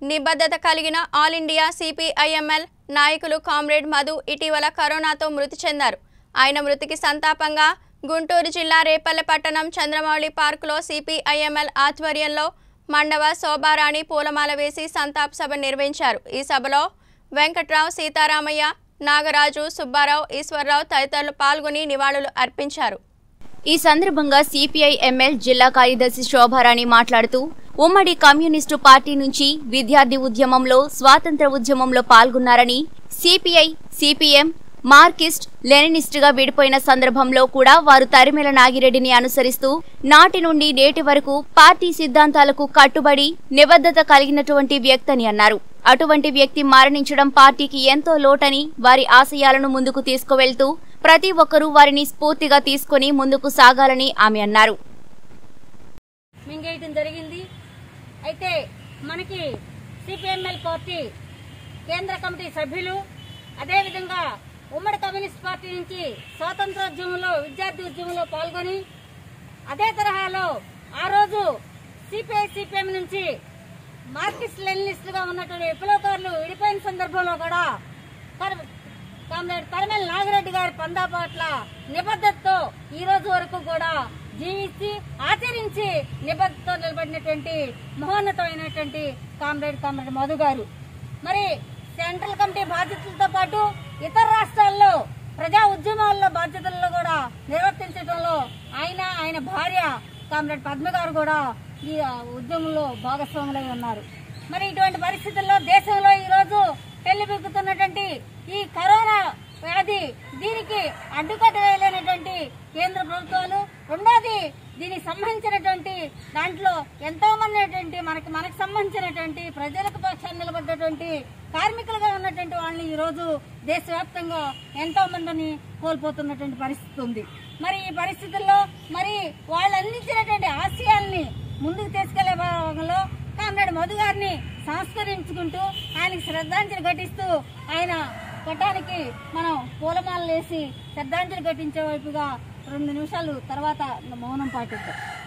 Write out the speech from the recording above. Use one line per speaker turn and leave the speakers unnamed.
నిబద్ధత కలిగిన all India CPIML నాయకులు కామ్రేడ్ మధు ఇటీవల కరోనాతో మృతి చెందారు ఆయన మృతికి సంతాపంగా గుంటూరు జిల్లా రేపల్లె పట్టణం చంద్రమౌళి పార్కులో సిపిఐఎంఎల్ ఆధ్వర్యంలో మండవ శోభారాణి పూలమాల వేసి సంతాప సభ నిర్వహించారు ఈ సభలో వెంకట్రావు సీతారామయ్య నాగరాజు సుబ్బారావు ఈశ్వరరావు తదితరులు పాల్గొని నివాళులు అర్పించారు
ఈ సందర్భంగా సిపిఐ ఎంఎల్ జిల్లా కార్యదర్శి శోభారాణి మాట్లాడుతూ ఉమ్మడి కమ్యూనిస్టు పార్టీ నుంచి విద్యార్థి ఉద్యమంలో స్వాతంత్ర ఉద్యమంలో పాల్గొన్నారని సిపిఐ సిపిఎం మార్కిస్ట్ లెనినిస్ట్ గా విడిపోయిన సందర్భంలో కూడా వారు తరిమెల నాగిరెడ్డిని అనుసరిస్తూ నాటి నుండి నేటి వరకు పార్టీ సిద్ధాంతాలకు కట్టుబడి నిబద్ధత కలిగినటువంటి వ్యక్తని అన్నారు అటువంటి వ్యక్తి మరణించడం పార్టీకి ఎంతో లోటని వారి ఆశయాలను ముందుకు తీసుకువెళ్తూ ప్రతి ఒక్కరూ వారిని స్ఫూర్తిగా తీసుకుని ముందుకు సాగాలని ఆమె అన్నారు
మింగేయటం జరిగింది అయితే మనకి సిపిఎంఎల్ పార్టీ కేంద్ర కమిటీ సభ్యులు అదేవిధంగా ఉమ్మడి కమ్యూనిస్ట్ పార్టీ నుంచి స్వాతంత్రోద్యమంలో విద్యార్థి ఉద్యమంలో పాల్గొని అదే తరహాలో ఆ రోజు సిపిఐ సిపిఎం నుంచి మార్క్సిస్ట్ లెనినిస్టుగా ఉన్నటువంటి విప్లవకారులు విడిపోయిన సందర్భంలో కూడా కర్- కామ్రేడ్ పరిమల్ నాగిరెడ్డి గారి పందా పట్ల నిబద్ధతతో ఈ రోజు వరకు కూడా జీవించి ఆచరించి నిబద్ధతతో నిలబడినటువంటి మహోన్నతమైనటువంటి కామ్రేడ్ కామ్రేడ్ మధు గారు మరి సెంట్రల్ కమిటీ బాధ్యతలతో పాటు ఇతర రాష్ట్రాల్లో ప్రజా ఉద్యమాల్లో బాధ్యతల్లో కూడా నిర్వర్తించడంలో ఆయన ఆయన భార్య కామ్రేడ్ పద్మ గారు కూడా ఈ ఆ, ఉద్యమంలో భాగస్వాములై ఉన్నారు మరి ఇటువంటి పరిస్థితుల్లో దేశంలో ఈ రోజు పెళ్లిబిక్కుతున్నటువంటి ఈ కరోనా వ్యాధి దీనికి అడ్డుకట్ట వేయలేనటువంటి కేంద్ర ప్రభుత్వాలు రెండోది దీనికి సంబంధించినటువంటి దాంట్లో ఎంతో మంది అయినటువంటి మనకి మనకు సంబంధించినటువంటి ప్రజలకు పక్షాన్ని నిలబడ్డటువంటి కార్మికులుగా ఉన్నటువంటి వాళ్ళని ఈ రోజు దేశవ్యాప్తంగా ఎంతో మందిని కోల్పోతున్నటువంటి పరిస్థితి ఉంది మరి ఈ పరిస్థితుల్లో మరి వాళ్ళు అందించినటువంటి ఆశయాల్ని ముందుకు తీసుకెళ్లే భాగంలో కామ్రేడ్ మధు గారిని సంస్కరించుకుంటూ ఆయనకి శ్రద్ధాంజలి ఘటిస్తూ ఆయన ఘటానికి మనం పూలమాలలు వేసి శ్రద్ధాంజలి ఘటించే వైపుగా రెండు నిమిషాలు తర్వాత మౌనం పాటిద్దాం